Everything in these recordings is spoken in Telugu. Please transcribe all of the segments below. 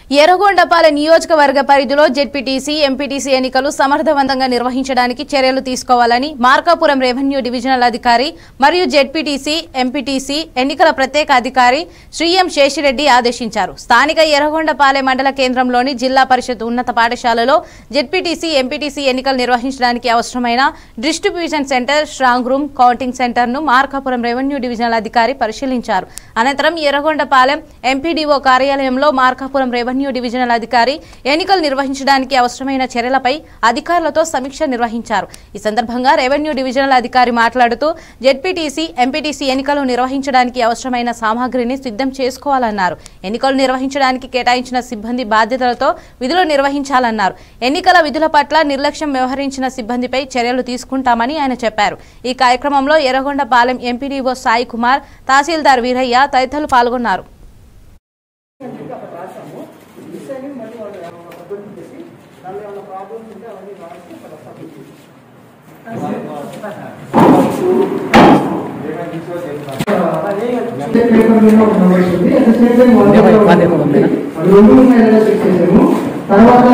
ఎర్రగొండపాలెం నియోజకవర్గ పరిధిలో జెడ్పీటీసీ ఎంపీటీసీ ఎన్నికలు సమర్థవంతంగా నిర్వహించడానికి చర్యలు తీసుకోవాలని మార్కాపురం రెవెన్యూ డివిజనల్ అధికారి మరియు జెడ్పీటీసీ ఎంపీటీసీ ఎన్నికల ప్రత్యేక అధికారి శ్రీ ఎం శేషిరెడ్డి ఆదేశించారు స్థానిక ఎర్రగొండపాలెం మండల కేంద్రంలోని జిల్లా పరిషత్ ఉన్నత పాఠశాలలో జెడ్పీటీసీ ఎంపీటీసీ ఎన్నికలు నిర్వహించడానికి అవసరమైన distribution centre strong room counting సెంటర్ను మార్కాపురం రెవెన్యూ డివిజనల్ అధికారి పరిశీలించారు అనంతరం ఎర్రగొండపాలెం ఎంపీడీఓ కార్యాలయంలో మార్కాపురం రెవెన్యూ డివిజనల్ అధికారి ఎన్నికలు నిర్వహించడానికి అవసరమైన చర్యలపై అధికారులతో సమీక్ష నిర్వహించారు ఈ సందర్భంగా రెవెన్యూ డివిజనల్ అధికారి మాట్లాడుతూ జెడ్పీటీసీ ఎంపీటీసీ ఎన్నికలు నిర్వహించడానికి అవసరమైన సామాగ్రిని సిద్ధం చేసుకోవాలన్నారు ఎన్నికలు నిర్వహించడానికి కేటాయించిన సిబ్బంది బాధ్యతలతో విధులు నిర్వహించాలన్నారు ఎన్నికల విధుల పట్ల నిర్లక్ష్యం వ్యవహరించిన సిబ్బందిపై చర్యలు తీసుకుంటామని ఆయన చెప్పారు ఈ కార్యక్రమంలో ఎర్రగొండపాలెం ఎంపీడీఓ సాయి కుమార్ తహసీల్దార్ వీరయ్య తదితరులు పాల్గొన్నారు అక్కడ రాసాము డిసైనింగ్ మళ్ళీ వాళ్ళు అభివృద్ధి చేసి దానిలో ఏమైనా ప్రాబ్లమ్స్ ఉంటే అవన్నీ రాసి అక్కడ సబ్మిట్ చేసి పేపర్ మీద ఒక నెంబర్ ఉంది at the same time one number ఉంది అది రెండు ఉన్నాయో చెక్ చేసాము తర్వాత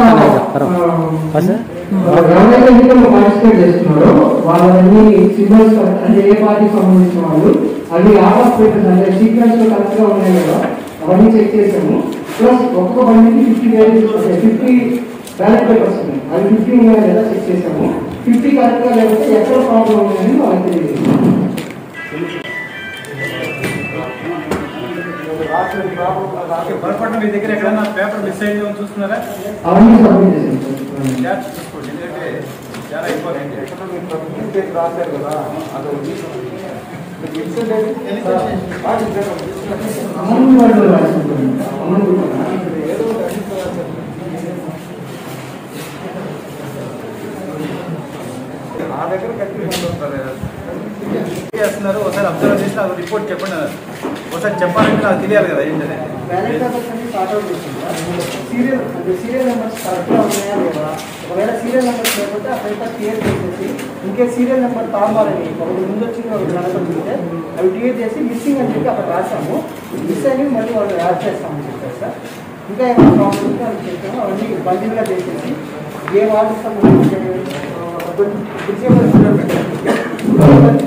ఆ, ఎవరైతే ఎన్నికల్లో పార్టిసిపేట్ చేస్తున్నారో వాళ్ళని సింబల్స్ అంటే ఏ పార్టీకి సంబంధించిన వాళ్ళు అవి ఆఫ్ ఆఫ్ పేపర్స్ అంటే సీక్వెన్స్ లో కరెక్ట్ గా ఉన్నాయి కదా అవన్నీ చెక్ చేసాము ప్లస్ ఒక్కొక్క బండికి ఫిఫ్టీ ఫిఫ్టీ బ్యాలెట్ పేపర్స్ ఉన్నాయి అవి ఫిఫ్టీ ఉన్నాయో లేదా చెక్ చేసాము ఫిఫ్టీ కరెక్ట్ గా లేకపోతే ఎక్కడ ప్రాబ్లం ఉన్నాయని వాళ్ళకి తెలియదు పొరపాటున మీ దగ్గర ఎక్కడైనా పేపర్ మిస్ అయింది అని చూస్తున్నారా అవన్నీ సబ్మిట్ చేసాము సార్ జాగ్రత్త చూసుకోండి ఎందుకంటే చాలా ఇంపార్టెంట్ అమౌంట్ వాళ్ళు రాసుకుంటారు అమౌంట్ నా దగ్గర చేస్తున్నారు ఒకసారి అబ్జర్వ్ చేసి నాకు రిపోర్ట్ చెప్పండి అన్నారు. ఒకసారి చెప్పాలంటే నాకు తెలియాలి కదా ఏంటంటే బ్యాలెట్ పేపర్స్ అన్ని సార్ట్ అవుట్ చేసిందా సీరియల్ అంటే సీరియల్ నెంబర్స్ కరెక్ట్గా ఉన్నాయా లేదా ఒకవేళ సీరియల్ నెంబర్స్ లేకపోతే ఆ పేపర్ క్లియర్ చేసేసి ఇంకే సీరియల్ నెంబర్ కావాలని ఒకటి ముందు వచ్చింది ఒకటి కనపడుతుంటే అవి క్లియర్ చేసి మిస్సింగ్ అని చెప్పి అక్కడ రాసాము మిస్ అని మళ్ళీ వాళ్ళు యాడ్ చేస్తామని చెప్పారు సార్ ఇంకా ఏమైనా ప్రాబ్లమ్ ఉంటే అవి చెప్పాము అవన్నీ బండిల్గా చేసేసి ఏ వార్డు సంబంధించి